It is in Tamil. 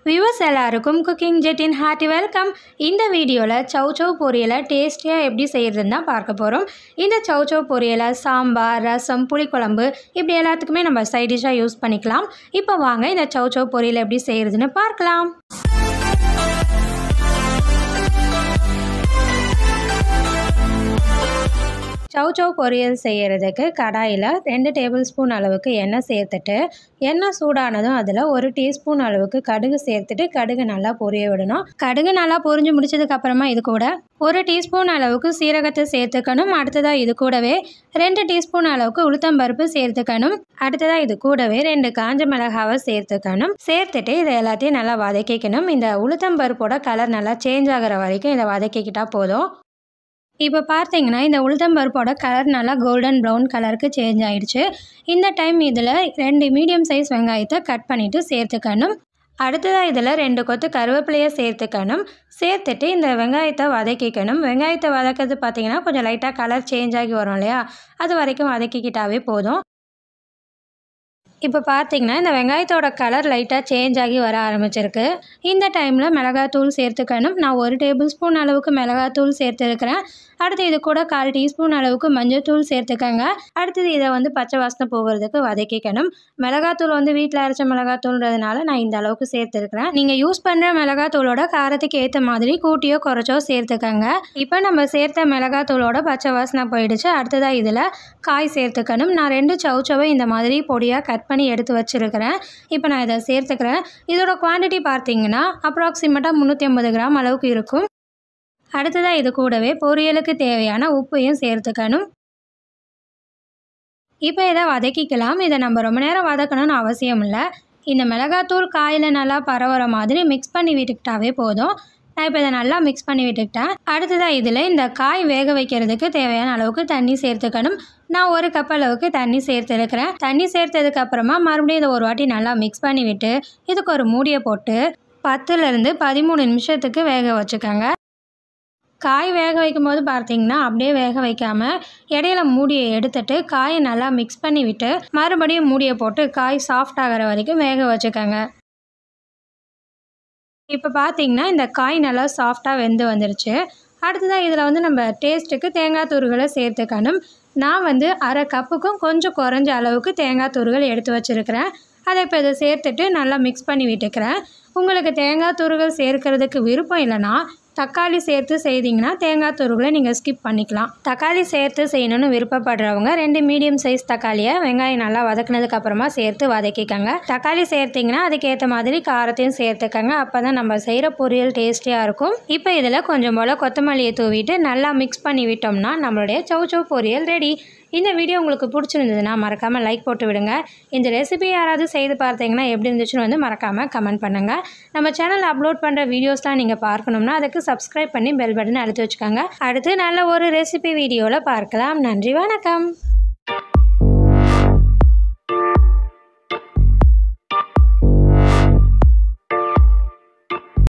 வியூவர்ஸ் எல்லாருக்கும் குக்கிங் ஜெட்டின் ஹார்ட்டி வெல்கம் இந்த வீடியோவில் சவ் சவ் பொரியலை டேஸ்டியாக எப்படி செய்கிறதுன்னு தான் பார்க்க போகிறோம் இந்த சவ் சவ் பொரியலை சாம்பார் ரசம் புளிக்குழம்பு இப்படி எல்லாத்துக்குமே நம்ம சைட் டிஷ்ஷாக யூஸ் பண்ணிக்கலாம் இப்போ வாங்க இந்த சவ் சவ் பொரியலை எப்படி செய்கிறதுன்னு பார்க்கலாம் சவ் சவ் பொரியல் செய்கிறதுக்கு கடாயில் ரெண்டு டேபிள் ஸ்பூன் அளவுக்கு எண்ணெய் சேர்த்துட்டு எண்ணெய் சூடானதும் அதில் ஒரு டீஸ்பூன் அளவுக்கு கடுகு சேர்த்துட்டு கடுகு நல்லா பொரிய விடணும் கடுகு நல்லா பொரிஞ்சு முடிச்சதுக்கு அப்புறமா இது கூட ஒரு டீஸ்பூன் அளவுக்கு சீரகத்தை சேர்த்துக்கணும் அடுத்ததாக இது கூடவே ரெண்டு டீஸ்பூன் அளவுக்கு உளுத்தம்பருப்பு சேர்த்துக்கணும் அடுத்ததாக இது கூடவே ரெண்டு காஞ்ச மிளகாவை சேர்த்துக்கணும் சேர்த்துட்டு இதை எல்லாத்தையும் நல்லா வதக்கிக்கணும் இந்த உளுத்தம்பருப்போட கலர் நல்லா சேஞ்ச் ஆகிற வரைக்கும் இதை வதக்கிக்கிட்டா போதும் இப்போ பார்த்தீங்கன்னா இந்த உளுத்தம்பருப்போட கலர் நல்லா கோல்டன் ப்ரௌன் கலருக்கு சேஞ்ச் ஆயிடுச்சு இந்த டைம் இதில் ரெண்டு மீடியம் சைஸ் வெங்காயத்தை கட் பண்ணிவிட்டு சேர்த்துக்கணும் அடுத்ததாக இதில் ரெண்டு கொத்து கருவேப்பிலையை சேர்த்துக்கணும் சேர்த்துட்டு இந்த வெங்காயத்தை வதக்கிக்கணும் வெங்காயத்தை வதக்கிறது பார்த்தீங்கன்னா கொஞ்சம் லைட்டாக கலர் சேஞ்ச் ஆகி வரும் இல்லையா அது வரைக்கும் வதக்கிக்கிட்டாவே போதும் இப்போ பார்த்தீங்கன்னா இந்த வெங்காயத்தோட கலர் லைட்டாக சேஞ்ச் ஆகி வர ஆரம்பிச்சிருக்கு இந்த டைமில் மிளகாத்தூள் சேர்த்துக்கணும் நான் ஒரு டேபிள் ஸ்பூன் அளவுக்கு மிளகாத்தூள் சேர்த்துருக்கிறேன் அடுத்து இது கூட கால் டீஸ்பூன் அளவுக்கு மஞ்சள்தூள் சேர்த்துக்கங்க அடுத்தது இதை வந்து பச்சை வாசனை போகிறதுக்கு வதக்கிக்கணும் மிளகாத்தூள் வந்து வீட்டில் அரைச்ச மிளகாத்தூள்ன்றதுனால நான் இந்த அளவுக்கு சேர்த்துருக்கிறேன் நீங்கள் யூஸ் பண்ணுற மிளகாத்தூளோட காரத்துக்கு ஏற்ற மாதிரி கூட்டியோ குறைச்சோ சேர்த்துக்கங்க இப்போ நம்ம சேர்த்த மிளகாத்தூளோட பச்சை வாசனை போயிடுச்சு அடுத்ததாக இதில் காய் சேர்த்துக்கணும் நான் ரெண்டு சவுச்சவை இந்த மாதிரி பொடியாக கட் பண்ணி எடுத்து வச்சுருக்கிறேன் இப்போ நான் இதை சேர்த்துக்கிறேன் இதோட குவான்டிட்டி பார்த்தீங்கன்னா அப்ராக்சிமேட்டாக முந்நூற்றி ஐம்பது கிராம் அளவுக்கு இருக்கும் அடுத்ததாக இது கூடவே பொரியலுக்கு தேவையான உப்பையும் சேர்த்துக்கணும் இப்போ இதை வதக்கிக்கலாம் இதை நம்ம ரொம்ப நேரம் வதக்கணும்னு அவசியம் இல்லை இந்த மிளகாத்தூள் காயில் நல்லா பரவுற மாதிரி மிக்ஸ் பண்ணி விட்டுக்கிட்டாவே போதும் நான் இப்போ இதை நல்லா மிக்ஸ் பண்ணி விட்டுக்கிட்டேன் அடுத்ததாக இதில் இந்த காய் வேக வைக்கிறதுக்கு தேவையான அளவுக்கு தண்ணி சேர்த்துக்கணும் நான் ஒரு கப் அளவுக்கு தண்ணி சேர்த்துருக்கிறேன் தண்ணி சேர்த்ததுக்கு அப்புறமா மறுபடியும் இதை ஒரு வாட்டி நல்லா மிக்ஸ் பண்ணி விட்டு இதுக்கு ஒரு மூடியை போட்டு பத்துலேருந்து பதிமூணு நிமிஷத்துக்கு வேக வச்சுக்கோங்க காய் வேக வைக்கும் போது பார்த்தீங்கன்னா அப்படியே வேக வைக்காமல் இடையில மூடியை எடுத்துட்டு காயை நல்லா மிக்ஸ் பண்ணி விட்டு மறுபடியும் மூடியை போட்டு காய் சாஃப்ட் ஆகிற வரைக்கும் வேக வச்சுக்கோங்க இப்போ பார்த்தீங்கன்னா இந்த காய் நல்லா சாஃப்டாக வெந்து வந்துருச்சு அடுத்ததாக இதில் வந்து நம்ம டேஸ்ட்டுக்கு தேங்காய் தூறுகளை சேர்த்துக்கணும் நான் வந்து அரை கப்புக்கும் கொஞ்சம் குறைஞ்ச அளவுக்கு தேங்காய் தூறுகள் எடுத்து வச்சுருக்கிறேன் அதை இப்போ இதை சேர்த்துட்டு நல்லா மிக்ஸ் பண்ணி விட்டுக்கிறேன் உங்களுக்கு தேங்காய் தூறுகள் சேர்க்கறதுக்கு விருப்பம் இல்லைன்னா தக்காளி சேர்த்து செய்தீங்கன்னா தேங்காய் துருகளை நீங்கள் ஸ்கிப் பண்ணிக்கலாம் தக்காளி சேர்த்து செய்யணும்னு விருப்பப்படுறவங்க ரெண்டு மீடியம் சைஸ் தக்காளியை வெங்காயம் நல்லா வதக்குனதுக்கு அப்புறமா சேர்த்து வதக்கிக்கோங்க தக்காளி சேர்த்திங்கன்னா அதுக்கேற்ற மாதிரி காரத்தையும் சேர்த்துக்கங்க அப்போ தான் நம்ம செய்கிற பொரியல் டேஸ்டியாக இருக்கும் இப்போ இதில் கொஞ்சம் போல் கொத்தமல்லியை தூவிட்டு நல்லா மிக்ஸ் பண்ணி விட்டோம்னா நம்மளுடைய சவு சவு பொரியல் ரெடி இந்த வீடியோ உங்களுக்கு பிடிச்சிருந்ததுன்னா மறக்காமல் லைக் போட்டு விடுங்க இந்த ரெசிபி யாராவது செய்து பார்த்தீங்கன்னா எப்படி இருந்துச்சுன்னு வந்து மறக்காமல் கமெண்ட் பண்ணுங்கள் நம்ம சேனல் அப்லோட் பண்ணுற வீடியோஸ்லாம் நீங்கள் பார்க்கணும்னா அதுக்கு சப்ஸ்கிரைப் பண்ணி பெல் பட்டன் அழுத்தி வச்சுக்கோங்க அடுத்து நல்ல ஒரு ரெசிபி வீடியோவில் பார்க்கலாம் நன்றி வணக்கம்